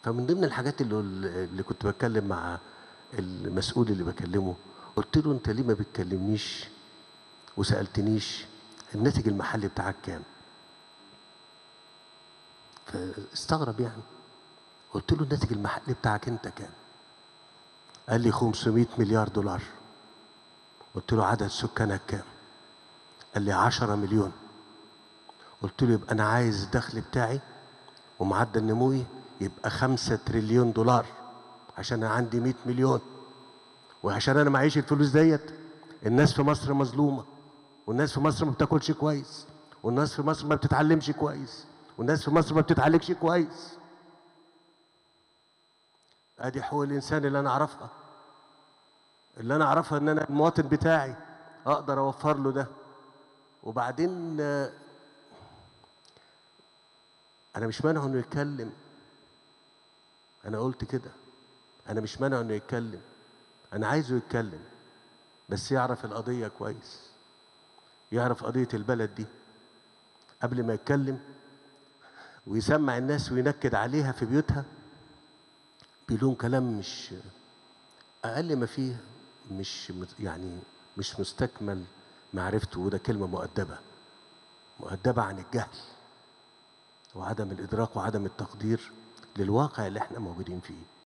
فمن ضمن الحاجات اللي, اللي كنت بتكلم مع المسؤول اللي بكلمه قلت له انت ليه ما بتكلمنيش وسالتنيش الناتج المحلي بتاعك كام فاستغرب يعني قلت له الناتج المحلي بتاعك انت كام قال لي 500 مليار دولار قلت له عدد سكانك كام قال لي 10 مليون قلت له يبقى انا عايز الدخل بتاعي ومعدل نموي يبقى 5 تريليون دولار عشان انا عندي 100 مليون وعشان انا معيش الفلوس ديت الناس في مصر مظلومه والناس في مصر ما بتاكلش كويس والناس في مصر ما بتتعلمش كويس والناس في مصر ما بتتعالجش كويس ادي حقوق الانسان اللي انا اعرفها اللي انا اعرفها ان انا المواطن بتاعي اقدر اوفر له ده وبعدين انا مش مانعه انه يتكلم انا قلت كده انا مش مانعه انه يتكلم انا عايزه يتكلم بس يعرف القضيه كويس يعرف قضيه البلد دي قبل ما يتكلم ويسمع الناس وينكد عليها في بيوتها بيقولون كلام مش اقل ما فيه مش يعني مش مستكمل معرفته وده كلمه مؤدبه مؤدبه عن الجهل وعدم الادراك وعدم التقدير للواقع اللي احنا موجودين فيه